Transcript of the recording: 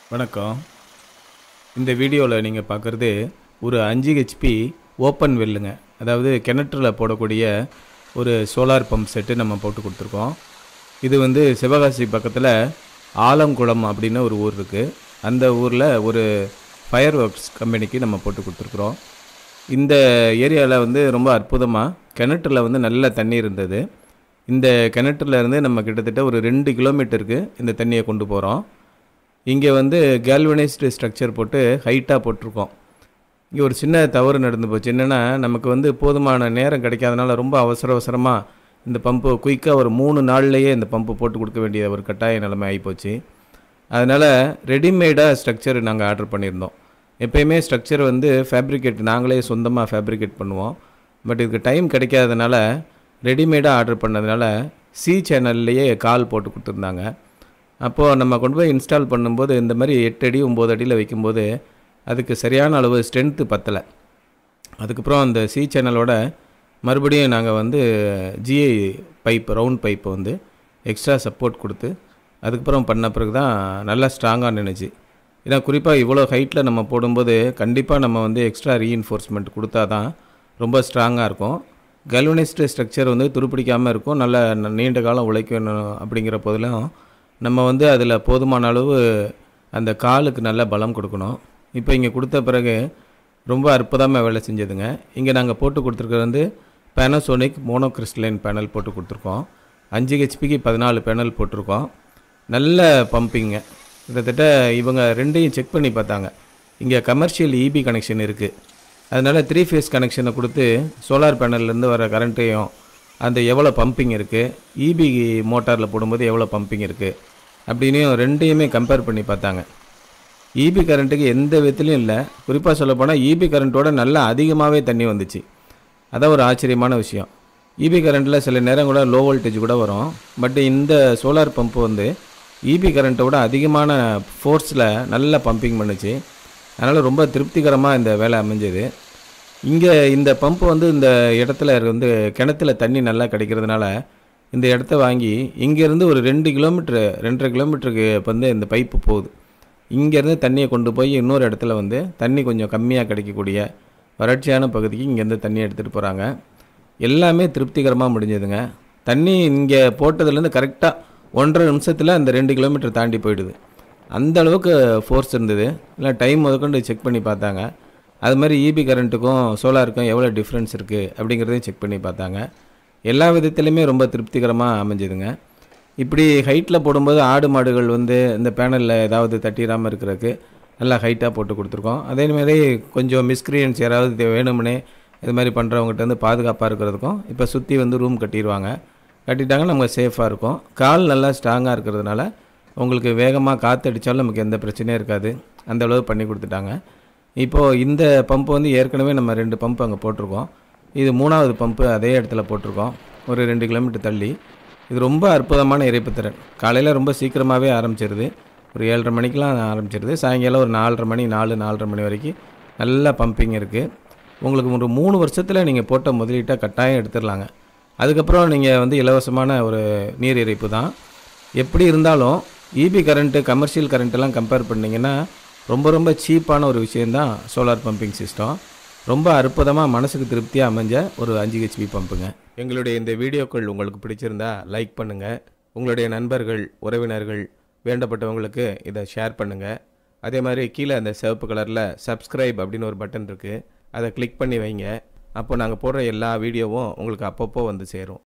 வணக்கம் இந்த வீடியோவில் நீங்கள் பார்க்குறது ஒரு அஞ்சு ஹெச்பி ஓப்பன் வெல்லுங்க அதாவது கிணற்றுல போடக்கூடிய ஒரு சோலார் பம்ப் செட்டு நம்ம போட்டு கொடுத்துருக்கோம் இது வந்து சிவகாசி பக்கத்தில் ஆலங்குளம் அப்படின்னு ஒரு ஊர் இருக்குது அந்த ஊரில் ஒரு ஃபயர் ஒர்க்ஸ் கம்பெனிக்கு நம்ம போட்டு கொடுத்துருக்குறோம் இந்த ஏரியாவில் வந்து ரொம்ப அற்புதமாக கிணற்றுல வந்து நல்ல தண்ணி இருந்தது இந்த கிணற்றுல இருந்து நம்ம கிட்டத்தட்ட ஒரு ரெண்டு கிலோமீட்டருக்கு இந்த தண்ணியை கொண்டு போகிறோம் இங்கே வந்து கேல்வனைஸ்டு ஸ்ட்ரக்சர் போட்டு ஹைட்டாக போட்டிருக்கோம் இங்கே ஒரு சின்ன தவறு நடந்து போச்சு என்னென்னா நமக்கு வந்து போதுமான நேரம் கிடைக்காதனால ரொம்ப அவசர அவசரமாக இந்த பம்பு குயிக்காக ஒரு மூணு நாள்லேயே இந்த பம்பு போட்டு கொடுக்க வேண்டிய ஒரு கட்டாய நிலைமை ஆகிப்போச்சு அதனால் ரெடிமேடாக ஸ்ட்ரக்சர் நாங்கள் ஆர்டர் பண்ணியிருந்தோம் எப்பயுமே ஸ்ட்ரக்சர் வந்து ஃபேப்ரிகேட் நாங்களே சொந்தமாக ஃபேப்ரிகேட் பண்ணுவோம் பட் இதுக்கு டைம் கிடைக்காதனால ரெடிமேடாக ஆர்டர் பண்ணதுனால சி சேனல்லையே கால் போட்டு கொடுத்துருந்தாங்க அப்போது நம்ம கொண்டு போய் இன்ஸ்டால் பண்ணும்போது இந்த மாதிரி எட்டு அடி ஒம்பது அடியில் வைக்கும்போது அதுக்கு சரியான அளவு ஸ்ட்ரென்த்து பத்தலை அதுக்கப்புறம் அந்த சி சேனலோட மறுபடியும் நாங்கள் வந்து ஜிஐ பைப் ரவுண்ட் பைப்பை வந்து எக்ஸ்ட்ரா சப்போர்ட் கொடுத்து அதுக்கப்புறம் பண்ண பிறகு தான் நல்லா ஸ்ட்ராங்காக நினைச்சு ஏன்னா குறிப்பாக இவ்வளோ ஹைட்டில் நம்ம போடும்போது கண்டிப்பாக நம்ம வந்து எக்ஸ்ட்ரா ரீஇன்ஃபோர்ஸ்மெண்ட் கொடுத்தா தான் ரொம்ப ஸ்ட்ராங்காக இருக்கும் கல்வனைஸ்டு ஸ்ட்ரக்சர் வந்து துருப்பிடிக்காமல் இருக்கும் நல்ல ந- நீண்ட காலம் உழைக்கணும் அப்படிங்கிற போதிலும் நம்ம வந்து அதில் போதுமான அளவு அந்த காலுக்கு நல்ல பலம் கொடுக்கணும் இப்போ இங்கே கொடுத்த பிறகு ரொம்ப அற்புதமாக வேலை செஞ்சதுங்க இங்கே நாங்கள் போட்டு கொடுத்துருக்கிறது வந்து பேனசோனிக் மோனோகிறிஸ்டலைன் பேனல் போட்டு கொடுத்துருக்கோம் அஞ்சு ஹெச்பிக்கு பதினாலு பேனல் போட்டிருக்கோம் நல்ல பம்பிங்க கிட்டத்தட்ட இவங்க ரெண்டையும் செக் பண்ணி பார்த்தாங்க இங்கே கமர்ஷியல் இபி கனெக்ஷன் இருக்குது அதனால் த்ரீ ஃபேஸ் கனெக்ஷனை கொடுத்து சோலார் பேனல்லேருந்து வர கரண்ட்டையும் அந்த எவ்வளோ பம்பிங் இருக்குது இபி மோட்டாரில் போடும்போது எவ்வளோ பம்பிங் இருக்குது அப்படின்னு ரெண்டையுமே கம்பேர் பண்ணி பார்த்தாங்க இபி கரண்ட்டுக்கு எந்த விதத்துலையும் இல்லை குறிப்பாக சொல்லப்போனால் இபி கரண்ட்டோட நல்லா அதிகமாகவே தண்ணி வந்துச்சு அதான் ஒரு ஆச்சரியமான விஷயம் இபி கரண்ட்டில் சில நேரம் கூட லோ வோல்டேஜ் கூட வரும் பட் இந்த சோலார் பம்ப் வந்து இபி கரண்ட்டை விட அதிகமான ஃபோர்ஸில் நல்லா பம்பிங் பண்ணுச்சு அதனால் ரொம்ப திருப்திகரமாக இந்த வேலை அமைஞ்சது இங்கே இந்த பம்ப் வந்து இந்த இடத்துல வந்து கிணத்துல தண்ணி நல்லா கிடைக்கிறதுனால இந்த இடத்த வாங்கி இங்கேருந்து ஒரு ரெண்டு கிலோமீட்ரு ரெண்டரை கிலோமீட்டருக்கு வந்து இந்த பைப்பு போகுது இங்கேருந்து தண்ணியை கொண்டு போய் இன்னொரு இடத்துல வந்து தண்ணி கொஞ்சம் கம்மியாக கிடைக்கக்கூடிய வறட்சியான பகுதிக்கு இங்கேருந்து தண்ணி எடுத்துகிட்டு போகிறாங்க எல்லாமே திருப்திகரமாக முடிஞ்சதுங்க தண்ணி இங்கே போட்டதுலேருந்து கரெக்டாக ஒன்றரை நிமிஷத்தில் அந்த ரெண்டு கிலோமீட்டர் தாண்டி போயிடுது அந்த அளவுக்கு ஃபோர்ஸ் இருந்தது இல்லை டைம் முதற்கொண்டு செக் பண்ணி பார்த்தாங்க அது மாதிரி இபி கரண்ட்டுக்கும் சோலாருக்கும் எவ்வளோ டிஃப்ரென்ஸ் இருக்குது அப்படிங்கிறதையும் செக் பண்ணி பார்த்தாங்க எல்லா விதத்துலையுமே ரொம்ப திருப்திகரமாக அமைஞ்சதுங்க இப்படி ஹைட்டில் போடும்போது ஆடு மாடுகள் வந்து இந்த பேனலில் ஏதாவது தட்டிடாமல் இருக்கிறதுக்கு நல்லா ஹைட்டாக போட்டு கொடுத்துருக்கோம் அதே மாதிரி கொஞ்சம் மிஸ்கிரியன்ஸ் யாராவது இது வேணும்னே இது மாதிரி பண்ணுறவங்ககிட்ட வந்து பாதுகாப்பாக இருக்கிறதுக்கும் இப்போ சுற்றி வந்து ரூம் கட்டிடுவாங்க கட்டிட்டாங்கன்னா நமக்கு சேஃபாக இருக்கும் கால் நல்லா ஸ்ட்ராங்காக இருக்கிறதுனால உங்களுக்கு வேகமாக காற்றடிச்சாலும் நமக்கு எந்த பிரச்சனையும் இருக்காது அந்த அளவு பண்ணி கொடுத்துட்டாங்க இப்போது இந்த பம்ப் வந்து ஏற்கனவே நம்ம ரெண்டு பம்ப் அங்கே போட்டிருக்கோம் இது மூணாவது பம்ப்பு அதே இடத்துல போட்டிருக்கோம் ஒரு ரெண்டு கிலோமீட்டர் தள்ளி இது ரொம்ப அற்புதமான இறைப்பு திறன் காலையில் ரொம்ப சீக்கிரமாகவே ஆரம்பிச்சிருது ஒரு ஏழரை மணிக்கெலாம் ஆரம்பிச்சிருது சாயங்காலம் ஒரு நாலரை மணி நாலு நாலரை மணி வரைக்கும் நல்ல பம்பிங் இருக்குது உங்களுக்கு ஒரு மூணு வருஷத்தில் நீங்கள் போட்ட முதலீட்டை கட்டாயம் எடுத்துடலாங்க அதுக்கப்புறம் நீங்கள் வந்து இலவசமான ஒரு நீர் இறைப்பு தான் எப்படி இருந்தாலும் இபி கரண்ட்டு கமர்ஷியல் கரண்ட்டெல்லாம் கம்பேர் பண்ணிங்கன்னா ரொம்ப ரொம்ப சீப்பான ஒரு விஷயந்தான் சோலார் பம்பிங் சிஸ்டம் ரொம்ப அற்புதமாக மனசுக்கு திருப்தியாக அமைஞ்ச ஒரு அஞ்சு ஹெச்பி பம்புங்க எங்களுடைய இந்த வீடியோக்கள் உங்களுக்கு பிடிச்சிருந்தா லைக் பண்ணுங்கள் உங்களுடைய நண்பர்கள் உறவினர்கள் வேண்டப்பட்டவங்களுக்கு இதை ஷேர் பண்ணுங்கள் அதே மாதிரி கீழே அந்த சிவப்பு கலரில் சப்ஸ்கிரைப் அப்படின்னு ஒரு பட்டன் இருக்குது அதை கிளிக் பண்ணி வைங்க அப்போ நாங்கள் போடுற எல்லா வீடியோவும் உங்களுக்கு அப்பப்போ வந்து சேரும்